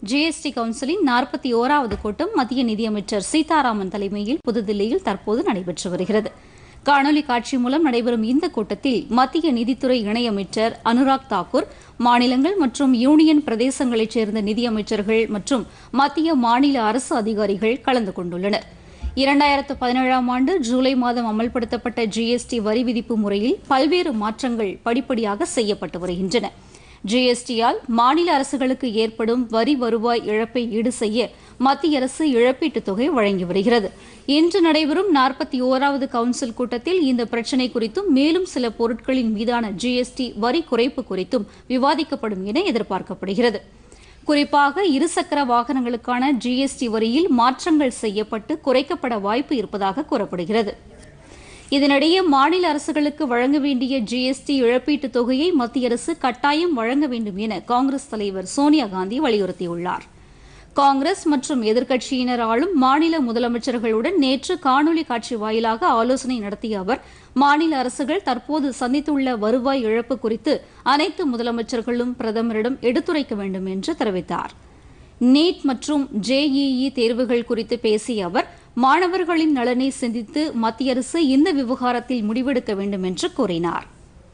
GST கவுன்சிலின் நாற்பத்தி ஓராவது கூட்டம் மத்திய நிதியமைச்சர் சீதாராமன் தலைமையில் புதுதில்லியில் தற்போது நடைபெற்று வருகிறது காணொலி காட்சி மூலம் நடைபெறும் இந்த கூட்டத்தில் மத்திய நிதித்துறை இணையமைச்சர் அனுராக் தாக்கூர் மாநிலங்கள் மற்றும் யூனியன் பிரதேசங்களைச் சேர்ந்த நிதியமைச்சர்கள் மற்றும் மத்திய மாநில அரசு அதிகாரிகள் கலந்து கொண்டுள்ளனர் இரண்டாயிரத்து பதினேழாம் ஆண்டு ஜூலை மாதம் அமல்படுத்தப்பட்ட ஜிஎஸ்டி வரி விதிப்பு முறையில் பல்வேறு மாற்றங்கள் படிப்படியாக செய்யப்பட்டு வருகின்றன ஜிஎஸ்டியால் மாநில அரசுகளுக்கு ஏற்படும் வரி வருவாய் இழப்பை ஈடு செய்ய மத்திய அரசு இழப்பீட்டுத் தொகை வழங்கி வருகிறது இன்று நடைபெறும் நாற்பத்தி ஓராவது கவுன்சில் கூட்டத்தில் இந்த பிரச்சினை குறித்தும் மேலும் சில பொருட்களின் மீதான ஜிஎஸ்டி வரி குறைப்பு குறித்தும் விவாதிக்கப்படும் என எதிர்பார்க்கப்படுகிறது குறிப்பாக இருசக்கர வாகனங்களுக்கான ஜிஎஸ்டி வரியில் மாற்றங்கள் செய்யப்பட்டு குறைக்கப்பட வாய்ப்பு இருப்பதாக கூறப்படுகிறது இதனிடையே மாநில அரசுகளுக்கு வழங்க வேண்டிய ஜிஎஸ்டி இழப்பீட்டுத் தொகையை மத்திய அரசு கட்டாயம் வழங்க வேண்டும் என காங்கிரஸ் தலைவர் சோனியா காந்தி வலியுறுத்தியுள்ளார் காங்கிரஸ் மற்றும் எதிர்க்கட்சியினர் ஆளும் மாநில முதலமைச்சர்களுடன் நேற்று காணொலி காட்சி வாயிலாக ஆலோசனை நடத்திய அவர் மாநில அரசுகள் தற்போது சந்தித்துள்ள வருவாய் இழப்பு குறித்து அனைத்து முதலமைச்சர்களும் பிரதமரிடம் எடுத்துரைக்க வேண்டும் என்று தெரிவித்தார் நீட் மற்றும் ஜேஇஇ தேர்வுகள் குறித்து பேசிய அவர் மாணவர்களின் நலனை சிந்தித்து மத்திய அரசு இந்த விவகாரத்தில் முடிவெடுக்க வேண்டும் என்று கூறினார்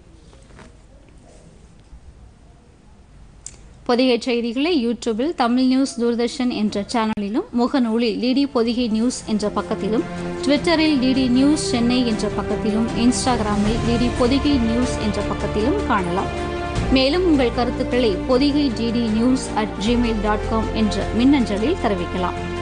பொதிகை செய்திகளை யூடியூபில் தமிழ் நியூஸ் தூர்தர்ஷன் என்ற சேனலிலும் முகநூலில் டிடி பொதிகை நியூஸ் என்ற பக்கத்திலும் ட்விட்டரில் டிடி நியூஸ் சென்னை என்ற பக்கத்திலும் இன்ஸ்டாகிராமில் டிடி பொதிகை நியூஸ் என்ற பக்கத்திலும் காணலாம் மேலும் உங்கள் கருத்துக்களை Podhigai DD news at Gmail dot com என்ற மின்னஞ்சலில் தெரிவிக்கலாம்